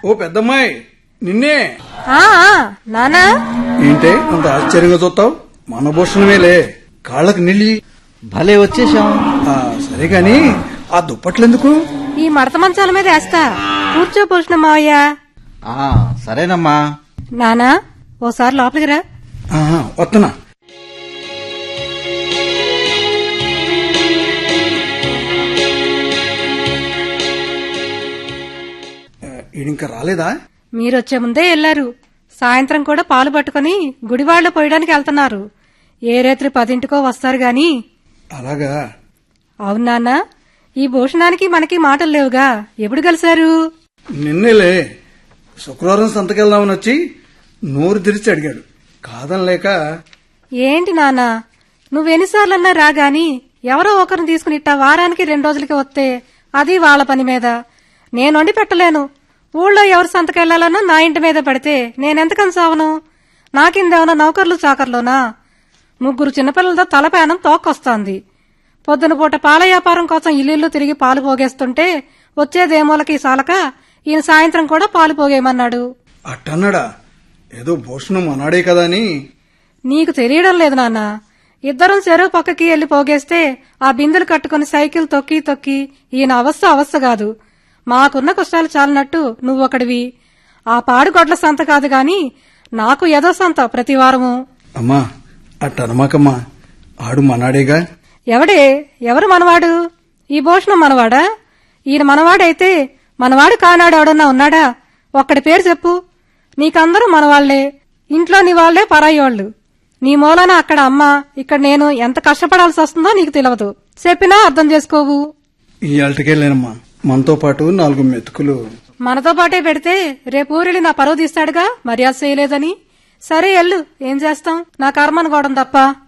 ఓ పెద్దమ్మాయి నిన్నే ఆ ఆ, నానా ఏంటే అంత ఆశ్చర్యంగా చూస్తావు మన భూషణమేలే కాళ్ళకి నిల్లి భలే వచ్చేసాం ఆ, సరే గాని ఆ దుప్పట్లెందుకు ఈ మడత మంచాల మీద వేస్తా కూర్చోపోసిన మావయ్య ఆ సరేనమ్మా నానా ఓసారి లోపలికి రా ఆహా, వస్తున్నా ఆ, ఈడింకా రాలేదా మీరొచ్చే ముందే వెళ్లారు సాయంత్రం కూడా పాలు పట్టుకుని గుడివాడలో పోయడానికి వెళ్తున్నారు ఏ రాత్రి పదింటికో వస్తారు గాని అలాగా అవును నాన్న ఈ భూషణానికి మనకి మాటలు లేవుగా ఎప్పుడు కలిశారు నిన్నేలే శుక్రవారం సంతకెళ్దామని వచ్చి నోరు తెరిచి అడిగాడు కాదనలేక ఏంటి నాన్న నువ్వెన్నిసార్లన్నా రా గాని ఎవరో ఒకరిని తీసుకుని ఇట్టా వారానికి రెండు రోజులకి వస్తే అది వాళ్ళ పని మీద నేను వండి పెట్టలేను ఊళ్ళో ఎవరు సంతకెళ్లాలన్నా నా ఇంటి మీద పడితే నేనెంతకని సావను నాకిందేమన్నా నౌకర్లు చాకర్లోనా ముగ్గురు చిన్నపిల్లలతో తలపేనం తోక్కొస్తోంది పొద్దున పూట పాల వ్యాపారం కోసం ఇల్లు తిరిగి పాలు పోగేస్తుంటే వచ్చేదేమోలకి సాలక ఈయన సాయంత్రం కూడా పాలు పోగేయమన్నాడు అట్టన్నాడా ఏదో భూషణం అన్నాడే కదా అని నీకు తెలియడం లేదు నాన్న ఇద్దరం చెరువు పక్కకి వెళ్లి పోగేస్తే ఆ బిందెలు కట్టుకుని సైకిల్ తొక్కి తొక్కి ఈయన అవస్థ అవస్థ కాదు మాకున్న కష్టాలు చాలినట్టు నువ్వొకడివి ఆ పాడుగొడ్ల సంత కాదు గాని నాకు ఏదో సంత ప్రతి వారము అమ్మా అట్టనమాకమ్మా ఆడు మనాడేగా ఎవడే ఎవరు మనవాడు ఈ భూషణం మనవాడా ఈయన మనవాడైతే మనవాడు కానాడు ఎవడన్నా ఉన్నాడా ఒక్కడి పేరు చెప్పు నీకందరూ మనవాళ్లే ఇంట్లో నీ వాళ్లే పరాయోళ్ళు నీ మూలాన అక్కడ అమ్మ ఇక్కడ నేను ఎంత కష్టపడాల్సి వస్తుందో నీకు తెలియదు చెప్పినా అర్థం చేసుకోవు ఈ అల్టకెళ్ళానమ్మా మనతో పాటు నాలుగు మెతుకులు మనతో పాటే పెడితే రేపు ఊరిలి నా పరువు తీస్తాడుగా మర్యాద చేయలేదని సరే ఎల్లు ఏం చేస్తాం నా కర్మ అనుకోవడం తప్ప